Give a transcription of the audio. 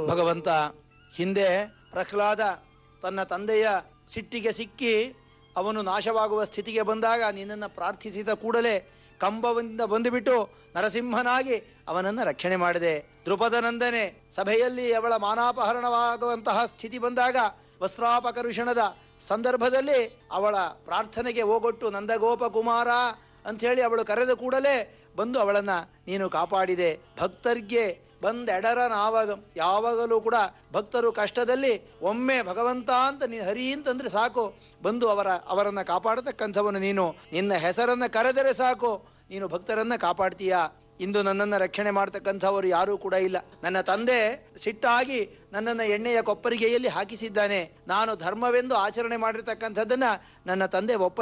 ಭಗವಂತ ಹಿಂದೆ ಪ್ರಹ್ಲಾದ ತನ್ನ ತಂದೆಯ ಸಿಟ್ಟಿಗೆ ಸಿಕ್ಕಿ ಅವನು ನಾಶವಾಗುವ ಸ್ಥಿತಿಗೆ ಬಂದಾಗ ನಿನ್ನನ್ನು ಪ್ರಾರ್ಥಿಸಿದ ಕೂಡಲೇ ಕಂಬದಿಂದ ಬಂದುಬಿಟ್ಟು ನರಸಿಂಹನಾಗಿ ಅವನನ್ನು ರಕ್ಷಣೆ ಮಾಡಿದೆ ದೃಪದನಂದನೆ ಸಭೆಯಲ್ಲಿ ಅವಳ ಮಾನಾಪಹರಣವಾಗುವಂತಹ ಸ್ಥಿತಿ ಬಂದಾಗ ವಸ್ತ್ರಾಪಕರುಷಣದ ಸಂದರ್ಭದಲ್ಲಿ ಅವಳ ಪ್ರಾರ್ಥನೆಗೆ ಹೋಗೊಟ್ಟು ನಂದಗೋಪ ಕುಮಾರ ಅಂಥೇಳಿ ಅವಳು ಕರೆದ ಕೂಡಲೇ ಬಂದು ಅವಳನ್ನ ನೀನು ಕಾಪಾಡಿದೆ ಭಕ್ತರಿಗೆ ಬಂದೆಡರ ನಾವಾಗ ಯಾವಾಗಲೂ ಕೂಡ ಭಕ್ತರು ಕಷ್ಟದಲ್ಲಿ ಒಮ್ಮೆ ಭಗವಂತ ಅಂತ ನೀನು ಹರಿ ಅಂತಂದ್ರೆ ಸಾಕು ಬಂದು ಅವರ ಅವರನ್ನ ಕಾಪಾಡತಕ್ಕಂಥವನು ನೀನು ನಿನ್ನ ಹೆಸರನ್ನ ಕರೆದರೆ ಸಾಕು ನೀನು ಭಕ್ತರನ್ನ ಕಾಪಾಡ್ತೀಯ ಇಂದು ನನ್ನನ್ನು ರಕ್ಷಣೆ ಮಾಡ್ತಕ್ಕಂಥವರು ಯಾರೂ ಕೂಡ ಇಲ್ಲ ನನ್ನ ತಂದೆ ಸಿಟ್ಟಾಗಿ ನನ್ನನ್ನು ಎಣ್ಣೆಯ ಕೊಪ್ಪರಿಗೆಯಲ್ಲಿ ಹಾಕಿಸಿದ್ದಾನೆ ನಾನು ಧರ್ಮವೆಂದು ಆಚರಣೆ ಮಾಡಿರ್ತಕ್ಕಂಥದ್ದನ್ನ ನನ್ನ ತಂದೆ ಒಪ್ಪ